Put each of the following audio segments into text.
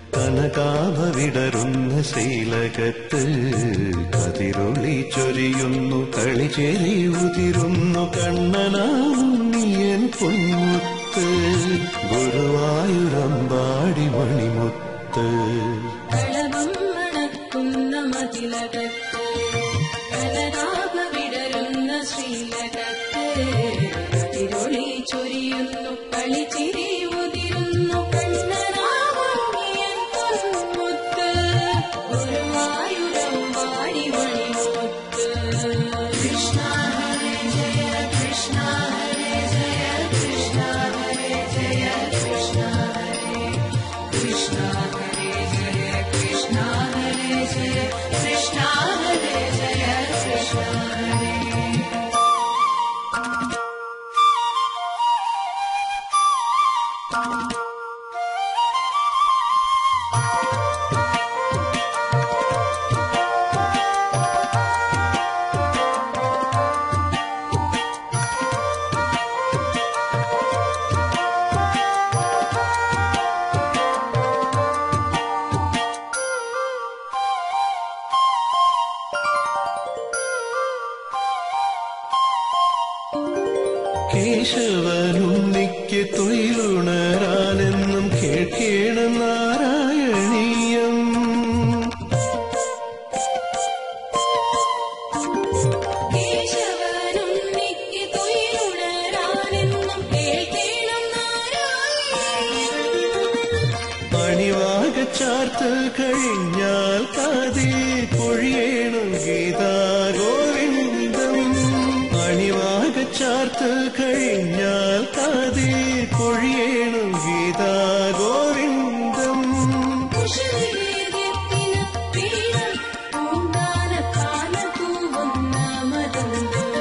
കനകാഭ വിടരുന്ന ശ്രീലകത്ത് കതിരൊളി ചൊരിയുന്നു കളിചേരി ഉതിരുന്നു കണ്ണനാന്നിയൻ പൊന്മുത്ത് ഗുരുവായൂരമ്പാടി മണിമുത്ത് കളവം മണക്കുന്ന മതിലകത്ത് കനകാഭ വിടരുന്ന ശ്രീലകത്ത് തിരുളി ചൊരിയുന്നു കളിച്ചിരി ഉതിരുന്നു കണ്ണനാമങ്ങിയൻ പൊന്മുത്ത് ഗുരുവായൂരമ്പാടി മണിമുത്ത് കൃഷ്ണ ഹരേ ജയ കൃഷ്ണ ഹരേ ജയ കൃഷ്ണ ഹരേ ജയ കൃഷ്ണ ഹരേ കൃഷ്ണ ഹരേ ജയ കൃഷ്ണ ഹരേ ജയ കൃഷ്ണ ഹരേ ജയ കൃഷ്ണ ഹരേ കേശവനുണ്ണിക്ക് തൊഴിലുണരാനെന്നും കേൾക്കേണം നാരായണീയം കേശവനുണ്ണിക്ക് തൊഴിലുണരാനെന്നും കേൾക്കേണം നാരായണീയം അണിവാക ചാർത്ത് കഴിഞ്ഞാൽ കാതിൽ പൊഴിയേണം ഗീതാ ഗോവിന്ദം അണിവാക ചാർത്ത് കഴിഞ്ഞാൽ കാതിൽ പൊഴിയേണം ഗീതാ ഗോവിന്ദം കുശലവേദ്യത്തിന് വീണം പൂങ്കാനത്താന പൂവുന്ന മതന്തം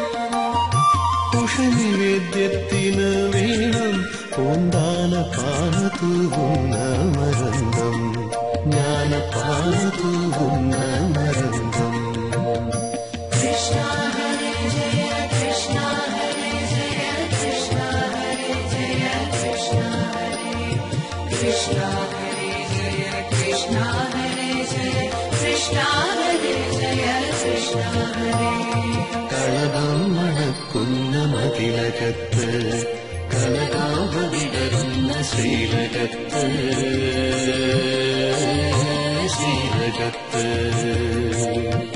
ഉഷനിവേദ്യത്തിന് വേണം പൂന്താന പാനതൂവുന്ന മരന്തം ജ്ഞാനപാനതൂവുന്ന മരന്തം കൃഷ്ണ ഹരേ ജയ കൃഷ്ണ ഹരേ ജയ കൃഷ്ണ ഹരേ ജയ കൃഷ്ണ ഹരേ കൃഷ്ണ ഹരേ ജയ കൃഷ്ണ ഹരേ ജയ കൃഷ്ണ ഹരേ ജയ കൃഷ്ണ ഹരേ കളകം മണക്കുന്ന മതിലകത്ത് കനകാഭ വിടരുന്ന ശ്രീലകത്ത് ശ്രീലകത്ത്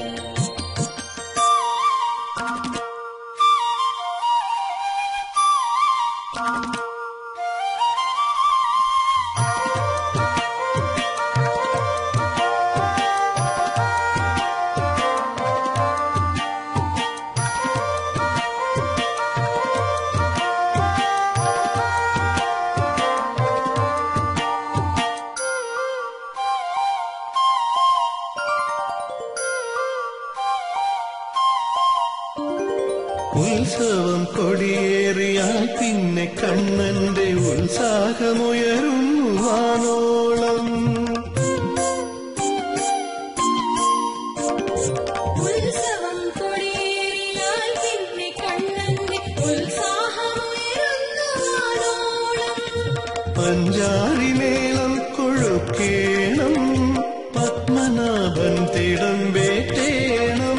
ഉത്സവം കൊടിയേറിയാൽ പിന്നെ കണ്ണന്റെ ഉത്സാഹമുയരുന്നു വാനോളം ഉത്സവം കൊടിയേറിയാൽ പിന്നെ കണ്ണന്റെ ഉത്സാഹമുയരുന്നു വാനോളം പഞ്ചാരിമേളം കൊഴുക്കേണം പത്മനാഭൻ തിടമ്പേറ്റേണം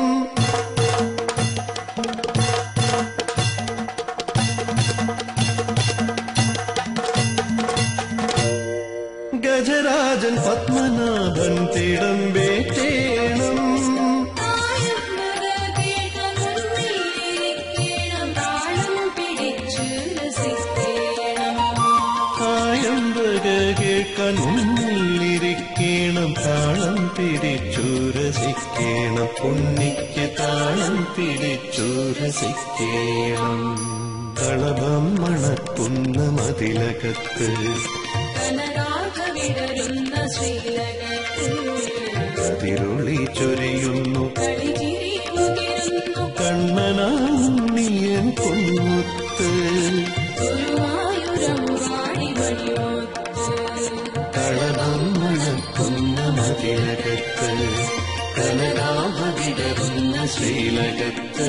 ഗജരാജൻ പത്മനാഭൻ തിടമ്പേറ്റേണം തായമ്പക കേൾക്കാൻ മുന്നിലിരിക്കണം താളം പിടിച്ചു രസിക്കണം കായമ്പക കേൾക്കാൻ മുന്നിലിരിക്കണം താളം പിടിച്ചു രസിക്കണം ഉണ്ണിക്ക് താളം പിടിച്ചു രസിക്കണം കളഭം മണക്കുന്ന മതിലകത്ത് കനകാക വിടരുന്ന ശ്രീലകത്ത് അതിരുളി ചൊരിയുന്നു കളിചിരി മുകിരുന്നു കണ്ണനാന്നിയൻ പൊന്നുത്ത് ഗുരുവായൂരമ്പാടി മണിമൊത്ത് കളഭം മണക്കുന്ന മതിലകത്ത് കനകാഭ വിടരുന്ന ശ്രീലകത്ത്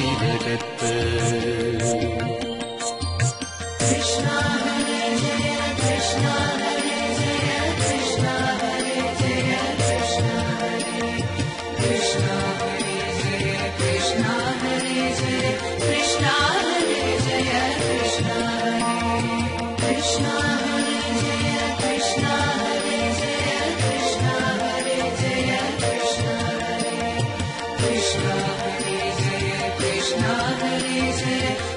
ശ്രീലകത്ത് കൃഷ്ണ ഹരേ ജയ Krishna Hare